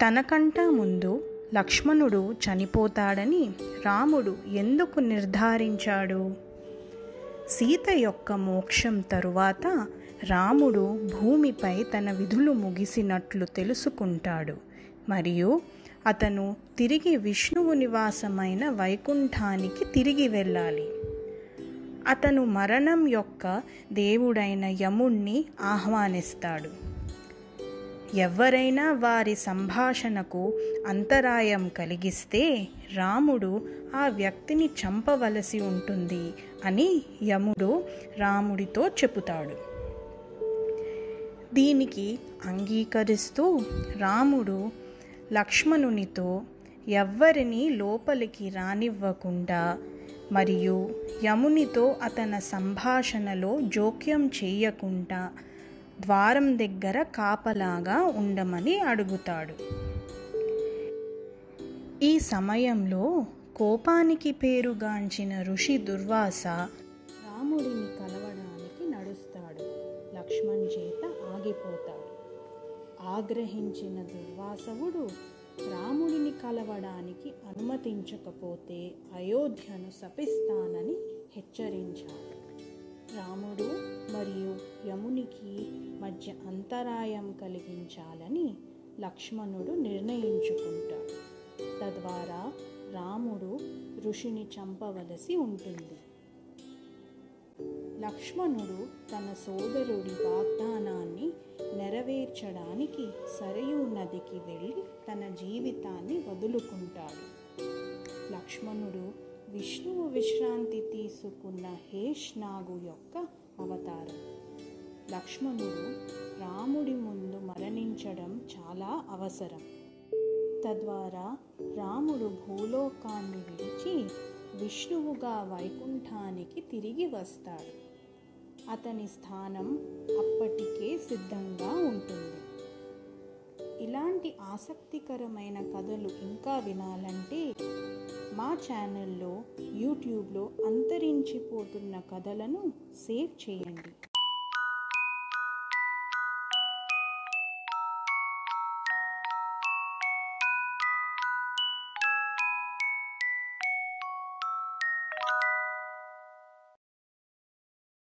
తనకంటా ముందు లక్ష్మణుడు చనిపోతాడని రాముడు ఎందుకు నిర్ధారించాడు సీత యొక్క మోక్షం తరువాత రాముడు భూమిపై తన విధులు ముగిసినట్లు తెలుసుకుంటాడు మరియు అతను తిరిగి విష్ణువు నివాసమైన వైకుంఠానికి తిరిగి వెళ్ళాలి అతను మరణం యొక్క దేవుడైన యముణ్ణి ఆహ్వానిస్తాడు ఎవరైనా వారి సంభాషణకు అంతరాయం కలిగిస్తే రాముడు ఆ వ్యక్తిని చంపవలసి ఉంటుంది అని యముడు రాముడితో చెబుతాడు దీనికి అంగీకరిస్తూ రాముడు లక్ష్మణునితో ఎవ్వరిని లోపలికి రానివ్వకుండా మరియు యమునితో అతని సంభాషణలో జోక్యం చేయకుండా ద్వారం దగ్గర కాపలాగా ఉండమని అడుగుతాడు ఈ సమయంలో కోపానికి పేరుగాంచిన ఋషి దుర్వాస రాముడిని కలవడానికి నడుస్తాడు లక్ష్మణ్ చేత ఆగిపోతాడు ఆగ్రహించిన దుర్వాసవుడు రాముడిని కలవడానికి అనుమతించకపోతే అయోధ్యను శపిస్తానని హెచ్చరించాడు రాముడు మరియు యమునికి మధ్య అంతరాయం కలిగించాలని లక్ష్మణుడు నిర్ణయించుకుంటాడు తద్వారా రాముడు ఋషిని చంపవలసి ఉంటుంది లక్ష్మణుడు తన సోదరుడి వాగ్దానాన్ని నెరవేర్చడానికి సరయూ నదికి వెళ్ళి తన జీవితాన్ని వదులుకుంటాడు లక్ష్మణుడు విష్ణువు విశ్రాంతి తీసుకున్న హేష్ నాగు యొక్క అవతారం లక్ష్మణుడు రాముడి ముందు మరణించడం చాలా అవసరం తద్వారా రాముడు భూలోకాన్ని విడిచి విష్ణువుగా వైకుంఠానికి తిరిగి వస్తాడు అతని స్థానం అప్పటికే సిద్ధంగా ఉంటుంది ఇలాంటి ఆసక్తికరమైన కథలు ఇంకా వినాలంటే మా ఛానల్లో యూట్యూబ్లో అంతరించిపోతున్న కథలను సేవ్ చేయండి